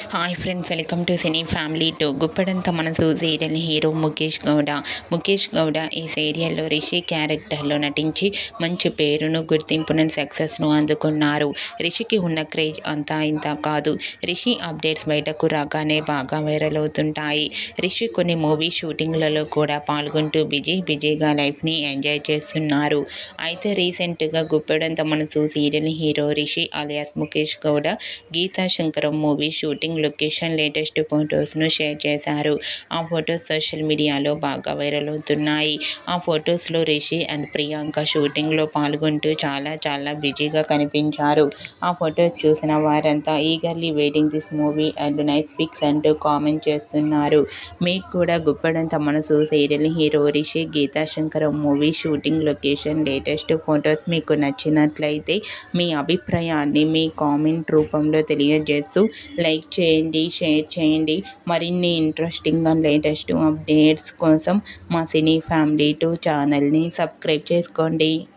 hi friends welcome to Cine Family two Guppedantha Manasu serial hero Mukesh Gowda Mukesh Gowda ఈ సీరియల్లో రిషి క్యారెక్టర్లో నటించి మంచి పేరును గుర్తింపును సక్సెస్ను అందుకున్నారు రిషికి ఉన్న క్రేజ్ అంతా ఇంత కాదు రిషి అప్డేట్స్ బయటకు రాగానే బాగా వైరల్ అవుతుంటాయి రిషి కొన్ని మూవీ షూటింగ్లలో కూడా పాల్గొంటూ బిజీ బిజీగా లైఫ్ని ఎంజాయ్ చేస్తున్నారు అయితే రీసెంట్గా Guppedantha Manasu serial hero Rishi alias Mukesh Gowda Geetha Shankaram movie shooting location latest ఫొటోస్ను షేర్ చేశారు ఆ ఫొటోస్ సోషల్ మీడియాలో బాగా వైరల్ అవుతున్నాయి ఆ ఫొటోస్లో రిషి అండ్ ప్రియాంక షూటింగ్లో పాల్గొంటూ చాలా చాలా బిజీగా కనిపించారు ఆ ఫొటోస్ చూసిన వారంతా eagerly waiting this movie and nice pics అంటూ కామెంట్ చేస్తున్నారు మీకు కూడా Guppedantha Manasu serial hero Rishi Geetha Shankaram movie shooting location latest photos మీకు నచ్చినట్లయితే మీ అభిప్రాయాన్ని మీ కామెంట్ రూపంలో తెలియజేస్తూ లైక్ చేయండి షేర్ చేయండి మరిన్ని ఇంట్రెస్టింగ్ అండ్ లేటెస్ట్ అప్డేట్స్ కోసం మా సినీ ఫ్యామిలీ టూ ఛానల్ని సబ్స్క్రైబ్ చేసుకోండి